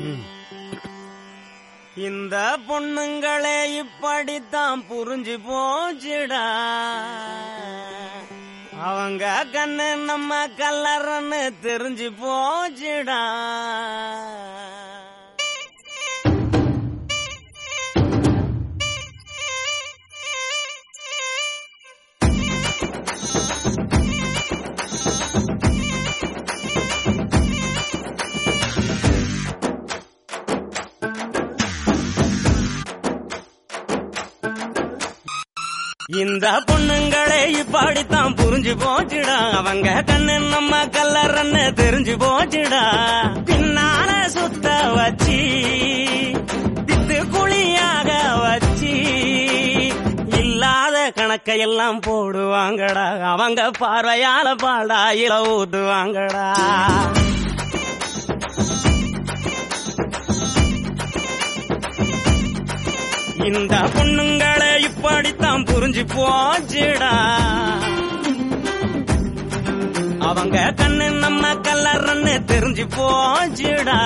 இந்த பொண்ணுங்களே இப்படித்தான் புரிஞ்சு போச்சுடா அவங்க கண்ணு நம்ம கல்லறன்னு தெரிஞ்சு போச்சுடா இந்த பொண்ணுங்களே இப்படித்தான் புரிஞ்சு போச்சுடா அவங்க கண்ணு நம்ம கல்லறன்னு தெரிஞ்சு போச்சுடா பின்னால சுத்த வச்சு தித்து குழியாக வச்சு இல்லாத கணக்கையெல்லாம் போடுவாங்கடா அவங்க பார்வையால பாடா இல ஊத்துவாங்கடா இந்த பொண்ணுங்களை இப்படித்தான் புரிஞ்சு போச்சுடா அவங்க கண்ணு நம்ம கல்லறன்னு தெரிஞ்சு போச்சுடா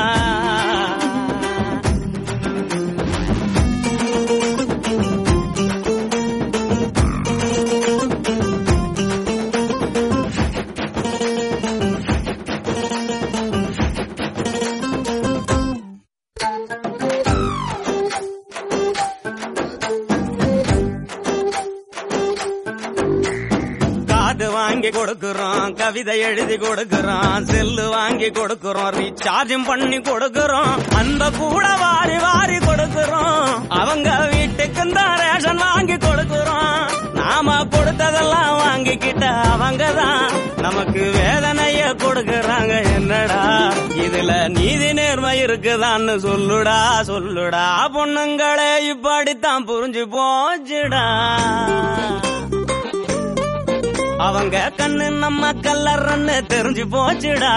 காது வாங்கி கொடுக்கறோம் கவிதை எழுதி கொடுக்கறோம் செல்லு வாங்கி கொடுக்கறோம் ரீசார்ஜும் பண்ணி கொடுக்கறோம் அந்த கூட வாரி வாரி கொடுக்கறோம் அவங்க வீட்டுக்கு தான் ரேஷன் வாங்கி கொடுக்கறோம் நாம கொடுத்ததெல்லாம் வாங்கிக்கிட்ட அவங்க தான் நமக்கு வேதனைய கொடுக்கறாங்க என்னடா இதுல நீதி நேர்மை இருக்குதான்னு சொல்லுடா சொல்லுடா பொண்ணுங்களே இப்படித்தான் புரிஞ்சு போச்சுடா அவங்க கண்ணு நம்ம கல்லறன்னு தெரிஞ்சு போச்சுடா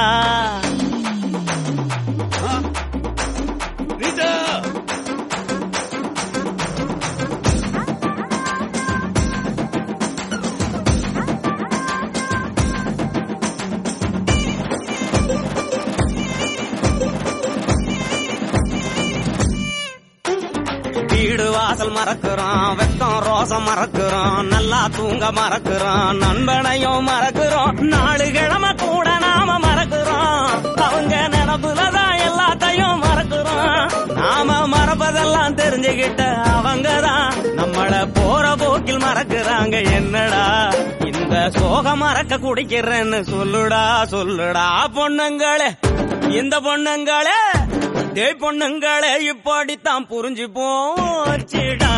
வீடு வாசல் மறக்கிறோம் வெக்கம் ரோசம் மறக்கிறோம் நல்லா தூங்க மறக்கிறோம் நண்பனையும் மறக்கிறோம் நாலு கிழமை கூட நாம மறக்கிறோம் அவங்க நினப்புலதான் எல்லாத்தையும் மறக்கிறோம் நாம மறப்பதெல்லாம் தெரிஞ்சுக்கிட்ட அவங்க தான் நம்மள போற போக்கில் மறக்கிறாங்க என்னடா இந்த சோக மறக்க குடிக்கிறேன்னு சொல்லுடா சொல்லுடா பொண்ணுங்களே இந்த பொண்ணுங்களே டேய் பொண்ணுங்களே இப்படித்தான் புரிஞ்சு போச்சுடா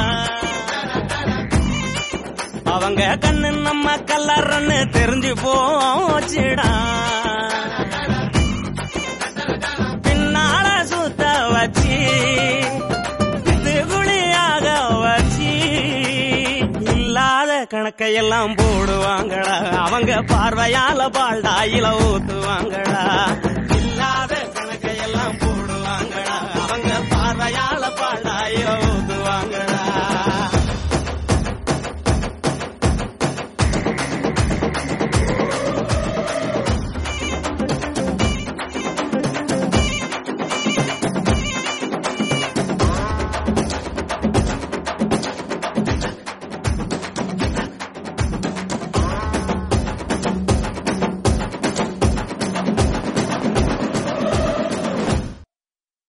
அவங்க கண்ணு நம்ம கல்லறன்னு தெரிஞ்சு போச்சுடா பின்னால சுத்த வச்சு குழியாக வச்சு இல்லாத கணக்கையெல்லாம் போடுவாங்கடா அவங்க பார்வையால பால்டாயில ஊத்துவாங்கடா